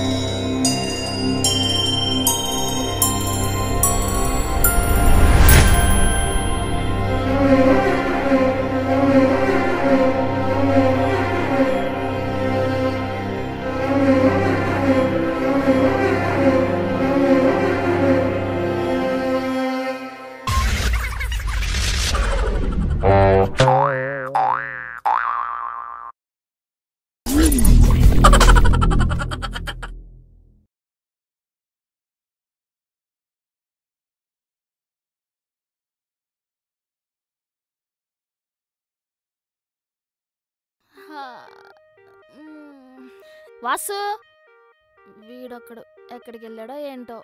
హా, మ్మ్. వాసు వీడొక్కడు ఎక్కడికి వెళ్ళాడో ఏంటో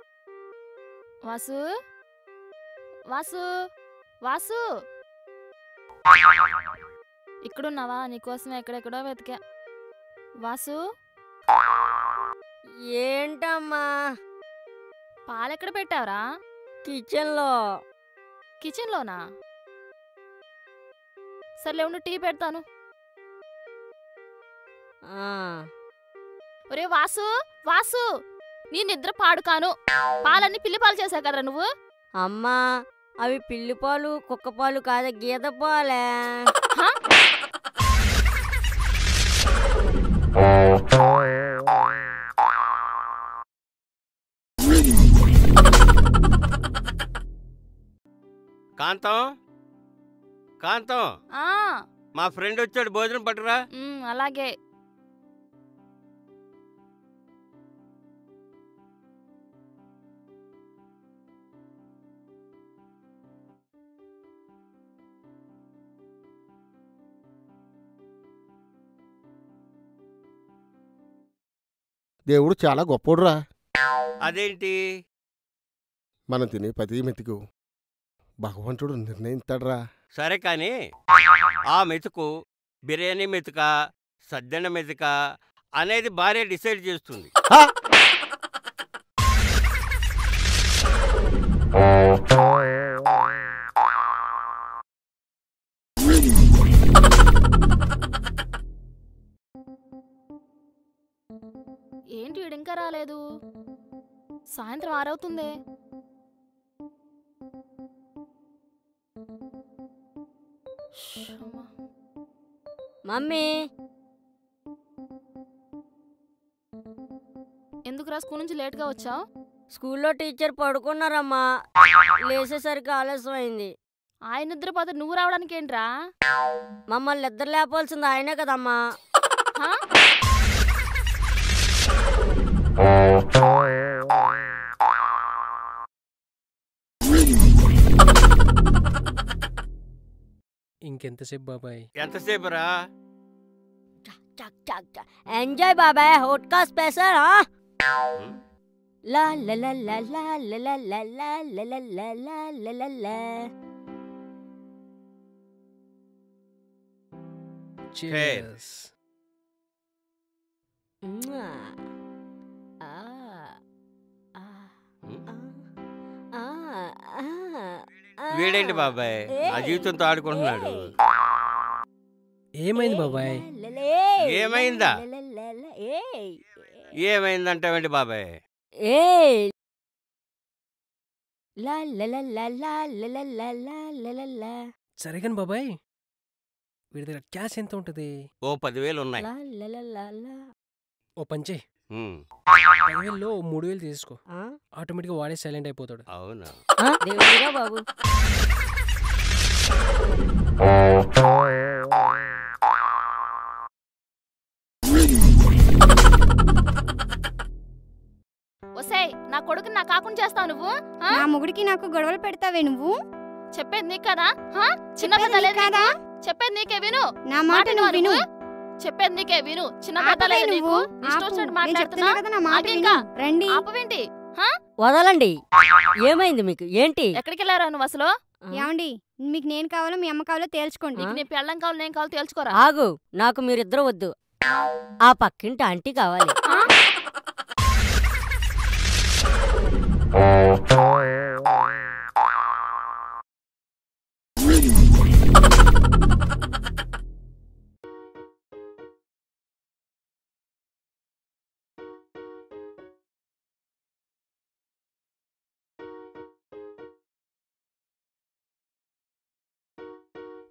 వాసు వాసు వాసు ఇక్కడున్నావా నీకోసం ఎక్కడెక్కడో వెతికా వాసు ఏంటమ్మా పాలెక్కడ పెట్టావురా కిచెన్లో కిచెన్లోనా సర్లే ఉండు టీ పెడతాను ఆ, ఒరే వాసు వాసు నీ నిద్ర పాడుకాను పాలన్నీ పిల్లి పాలు చేసావు కదరా నువ్వు అమ్మా అవి పిల్లి పాలు కుక్క పాలు కాదు గీత పాలే హా? కాంతం కాంతం ఆ, మా ఫ్రెండ్ వచ్చాడు భోజనం పట్టురా మ్, అలాగే దేవుడు చాలా గొప్పోడురా అదేంటి మనం తినే ప్రతి మెతుకు భగవంతుడు నిర్ణయిస్తాడురా సరే కానీ ఆ మెతుకు బిర్యానీ మెతుక సద్దెన మెతుక అనేది భార్య డిసైడ్ చేస్తుంది హా! ఏంటి వీడు ఇంకా రాలేదు సాయంత్రం ఆరవుతుందే షమ్మా. మమ్మీ ఎందుకురా స్కూల్ నుంచి లేట్గా వచ్చావు స్కూల్లో టీచర్ పడుకున్నారమ్మా లేచేసరికి ఆలస్యం అయింది ఆయన నిద్రపోతే నువ్వు రావడానికి ఏంట్రా మమ్మల్ని నిద్ర లేపాల్సింది ఆయనే కదమ్మా హా? ఇంకెంతసేపు బాబాయ్ ఎంతసేపు రా చక్ చక్ చక్. ఎంజాయ్ బాబాయ్ హోట్కా స్పెషల్ ఆ? లా లా లా లా లా లా లా లా లా లా లా లా లా లా లా లా. Cheers. మ్వా. ఆ. ఆ. ఉమ్. ఆ. ఆ. ఆ. వీడేంటి బాబాయ్ నా జీవితంతో ఆడుకుంటున్నాడు ఏమైంది బాబాయ్ ఏమైందా? ఏయ్ ఏమైందంటావేంటి బాబాయ్ ఏయ్ లా లా లా లా లా లా లా లా లా లా లా లా. సరే కానీ బాబాయ్ వీడి దగ్గర క్యాష్ ఎంత ఉంటుంది ఓ పదివేలు ఉన్నాయి లా లా లా లా లా. ఓ పంచే ఉమ్, పదివేల్లో ఓ మూడు వేలు తీసుకో ఆ? ఆటోమేటిక్గా వాడే సైలెంట్ అయిపోతాడు అవునా ఆ? దేవుడిగా బాబు ఒసేయ్ నా కొడుకుని నా కాకుండా చేస్తావు నువ్వు ఆ? నా మొగుడికి నాకు గొడవలు పెడతావే నువ్వు చెప్పేది నీకు కదా హా? చిన్న చెప్పేది పెద్ద లేదు నీకు కాదా? నీకు? చెప్పేది నీకే విను నా మాట మాటినవా నువ్వు విను నువ్వు? చెప్పేది నీకే విను చిన్న పెద్ద ఆపవే లేదు నీకు నువ్వు ఇష్టం ఆపు. వచ్చినట్టు నేను మాట్లాడుతున్నా చెప్తున్నా కదా నా మాట ఆగు విను ఇంకా. రండి ఆపవేంటి వదలండి ఏమైంది మీకు ఏంటి ఎక్కడికి వెళ్ళారా నువ్వు అసలు ఆ? ఏమండి మీకు నేను కావాలో మీ అమ్మ కావాలో తేల్చుకోండి నీకు నీ పెళ్ళం కావాలి నేను కావాలి తేల్చుకోరా ఆగు నాకు మీరిద్దరు వద్దు ఆ పక్కింటి ఆంటీ కావాలి ఆ?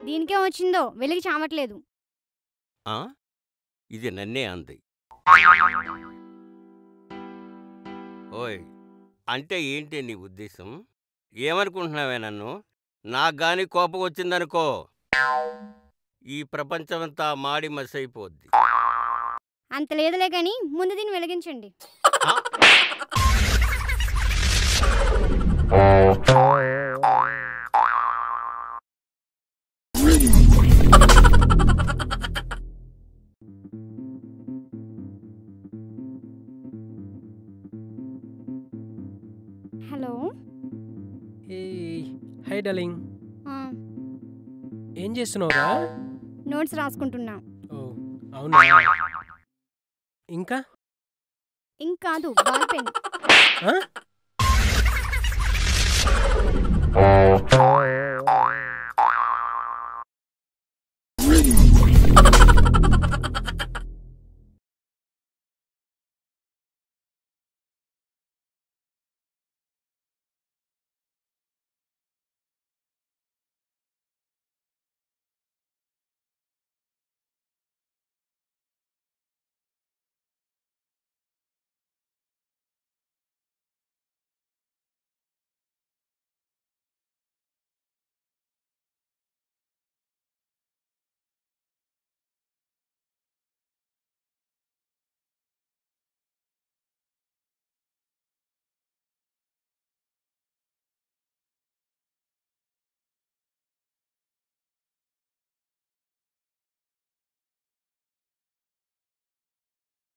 దీనికే వచ్చిందో వెలిగి చావట్లేదు ఆ? ఇది నన్నే అంది ఓయ్ అంటే ఏంటి నీ ఉద్దేశం ఏమనుకుంటున్నావే నన్ను నాకు గాని కోపం వచ్చిందనుకో ఈ ప్రపంచమంతా మాడి మసైపోద్ది అంత లేదులే కానీ ముందు దీన్ని వెలిగించండి ఆ? హలో ఏ హై డార్లింగ్ ఆ, ఏం చేస్తున్నావురా నోట్స్ రాసుకుంటున్నా ఓ అవునా ఇంకా ఇంకాదు బాల్ పెన్ ఆ?